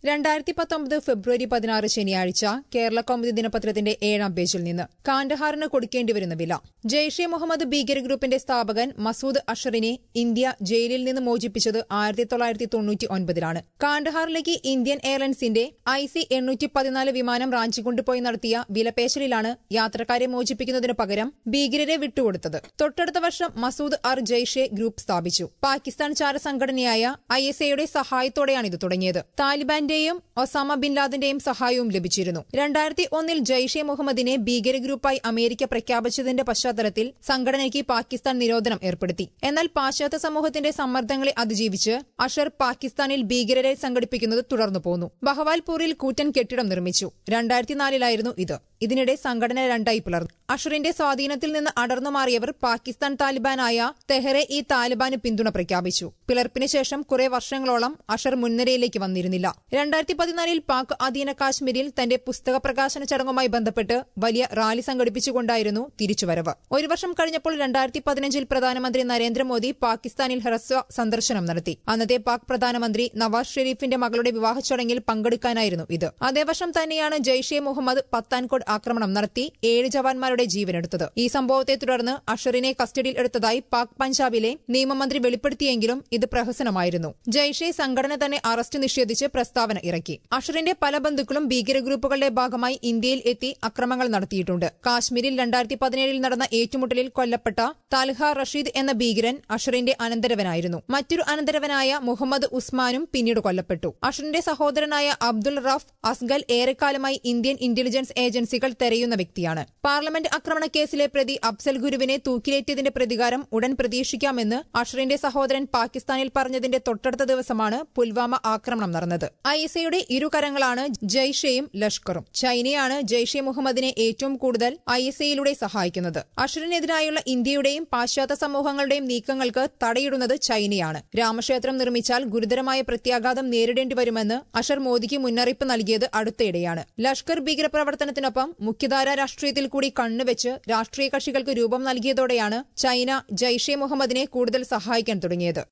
രണ്ടായിരത്തി പത്തൊമ്പത് ഫെബ്രുവരി പതിനാറ് ശനിയാഴ്ച കേരള കൗമുദി ദിനപത്രത്തിന്റെ ഏഴാം പേജിൽ നിന്ന് കാണ്ഡഹാറിന് കൊടുക്കേണ്ടിവരുന്ന വില ജെയ്ഷെ മുഹമ്മദ് ഭീകര ഗ്രൂപ്പിന്റെ സ്ഥാപകൻ മസൂദ് അഷറിനെ ഇന്ത്യ ജയിലിൽ നിന്ന് മോചിപ്പിച്ചത് ആയിരത്തി തൊള്ളായിരത്തി തൊണ്ണൂറ്റി ഒൻപതിലാണ് കാണ്ഡഹാറിലേക്ക് ഇന്ത്യൻ എയർലൈൻസിന്റെ ഐ സി എണ്ണൂറ്റി പതിനാല് വിമാനം റാഞ്ചിക്കൊണ്ടുപോയി നടത്തിയ വിലപേശലിലാണ് യാത്രക്കാരെ മോചിപ്പിക്കുന്നതിന് പകരം ഭീകരരെ വിട്ടുകൊടുത്തത് തൊട്ടടുത്ത വർഷം മസൂദ് അർ ജെയ്ഷെ ഗ്രൂപ്പ് സ്ഥാപിച്ചു പാകിസ്ഥാൻ ചാര സംഘടനയായ ഐ എസ് എയുടെ സഹായത്തോടെയാണ് ഇത് തുടങ്ങിയത് താലിബാന്റെയും ഒസാമ ബിൻ ലാദന്റെയും സഹായവും ലഭിച്ചിരുന്നു രണ്ടായിരത്തി ഒന്നിൽ ജെയ്ഷെ മുഹമ്മദിനെ ഭീകര ഗ്രൂപ്പായി അമേരിക്ക പ്രഖ്യാപിച്ചതിന്റെ പശ്ചാത്തലത്തിൽ സംഘടനയ്ക്ക് പാകിസ്ഥാൻ നിരോധനം ഏർപ്പെടുത്തി എന്നാൽ പാശ്ചാത്യ സമൂഹത്തിന്റെ സമ്മർദ്ദങ്ങളെ അതിജീവിച്ച് അഷർ പാകിസ്ഥാനിൽ ഭീകരരെ സംഘടിപ്പിക്കുന്നത് തുടർന്നു പോന്നു ബഹവാൽപൂരിൽ കൂറ്റൻ കെട്ടിടം നിർമ്മിച്ചു രണ്ടായിരത്തി നാലിലായിരുന്നു ഇത് ഇതിനിടെ സംഘടന രണ്ടായി പിളർന്നു അഷറിന്റെ സ്വാധീനത്തിൽ നിന്ന് അടർന്നു മാറിയവർ പാകിസ്ഥാൻ താലിബാനായ തെഹറെ ഈ താലിബാന് പിന്തുണ പ്രഖ്യാപിച്ചു പിളർപ്പിന് ശേഷം കുറെ വർഷങ്ങളോളം അഷർ മുൻനിരയിലേക്ക് വന്നിരുന്നില്ല രണ്ടായിരത്തി പതിനാലിൽ പാക് അധീന കാശ്മീരിൽ തന്റെ പുസ്തക പ്രകാശന ചടങ്ങുമായി ബന്ധപ്പെട്ട് വലിയ റാലി സംഘടിപ്പിച്ചുകൊണ്ടായിരുന്നു തിരിച്ചുവരവ് ഒരു വർഷം കഴിഞ്ഞപ്പോൾ രണ്ടായിരത്തി പതിനഞ്ചിൽ പ്രധാനമന്ത്രി നരേന്ദ്രമോദി പാകിസ്ഥാനിൽ ഹ്രസ്വ സന്ദർശനം നടത്തി അന്നത്തെ പാക് പ്രധാനമന്ത്രി നവാസ് ഷെരീഫിന്റെ മകളുടെ വിവാഹ ചടങ്ങിൽ പങ്കെടുക്കാനായിരുന്നു ഇത് അതേ വർഷം തന്നെയാണ് ജെയ്ഷെ മുഹമ്മദ് പത്താൻകോട്ട് ആക്രമണം നടത്തി ഏഴ് ജവാന്മാരുടെ ജീവനെടുത്തത് ഈ സംഭവത്തെ തുടർന്ന് അഷറിനെ കസ്റ്റഡിയിൽ എടുത്തതായി പാക് പഞ്ചാബിലെ നിയമമന്ത്രി വെളിപ്പെടുത്തിയെങ്കിലും ഇത് പ്രഹസനമായിരുന്നു ജെയ്ഷെ സംഘടന തന്നെ അറസ്റ്റ് നിഷേധിച്ച് പ്രസ്താവന ഇറക്കി അഷറിന്റെ പല ബന്ധുക്കളും ഭീകര ഗ്രൂപ്പുകളുടെ ഭാഗമായി ഇന്ത്യയിൽ എത്തി അക്രമങ്ങൾ നടത്തിയിട്ടുണ്ട് കാശ്മീരിൽ രണ്ടായിരത്തി പതിനേഴിൽ നടന്ന ഏറ്റുമുട്ടലിൽ കൊല്ലപ്പെട്ട താൽഹ റഷീദ് എന്ന ഭീകരൻ അഷറിന്റെ അനന്തരവനായിരുന്നു മറ്റൊരു അനന്തരവനായ മുഹമ്മദ് ഉസ്മാനും പിന്നീട് കൊല്ലപ്പെട്ടു അഷറിന്റെ സഹോദരനായ അബ്ദുൾ റഫ് അസ്ഗൽ ഏറെക്കാലമായി ഇന്ത്യൻ ഇന്റലിജൻസ് ഏജൻസികൾ തെരയുന്ന വ്യക്തിയാണ് പാർലമെന്റ് ആക്രമണ കേസിലെ പ്രതി അഫ്സൽ ഗുരുവിനെ തൂക്കിലേറ്റിയതിന്റെ പ്രതികാരം ഉടൻ പ്രതീക്ഷിക്കാമെന്ന് അഷറിന്റെ സഹോദരൻ പാകിസ്ഥാനിൽ പറഞ്ഞതിന്റെ തൊട്ടടുത്ത ദിവസമാണ് പുൽവാമ ആക്രമണം നടന്നത് ഐ എസ് എയുടെ ഇരുകരങ്ങളാണ് ജയ്ഷെയും ലഷ്കറും ചൈനയാണ് ജയ്ഷെ മുഹമ്മദിനെ ഏറ്റവും കൂടുതൽ ഐ എസ് എയിലൂടെ സഹായിക്കുന്നത് അഷറിനെതിരായുള്ള ഇന്ത്യയുടെയും പാശ്ചാത്യ സമൂഹങ്ങളുടെയും നീക്കങ്ങൾക്ക് തടയിടുന്നത് ചൈനയാണ് രാമക്ഷേത്രം നിർമ്മിച്ചാൽ ഗുരുതരമായ പ്രത്യാഘാതം നേരിടേണ്ടി വരുമെന്ന് അഷർ മോദിക്ക് മുന്നറിയിപ്പ് നൽകിയത് അടുത്തിടെയാണ് ലഷ്കർ ഭീകരപ്രവർത്തനത്തിനൊപ്പം മുഖ്യധാര രാഷ്ട്രീയത്തിൽ കൂടി കണ്ണുവെച്ച് രാഷ്ട്രീയ കക്ഷികൾക്ക് രൂപം നൽകിയതോടെയാണ് ചൈന ജയ്ഷെ മുഹമ്മദിനെ കൂടുതൽ സഹായിക്കാൻ തുടങ്ങിയത്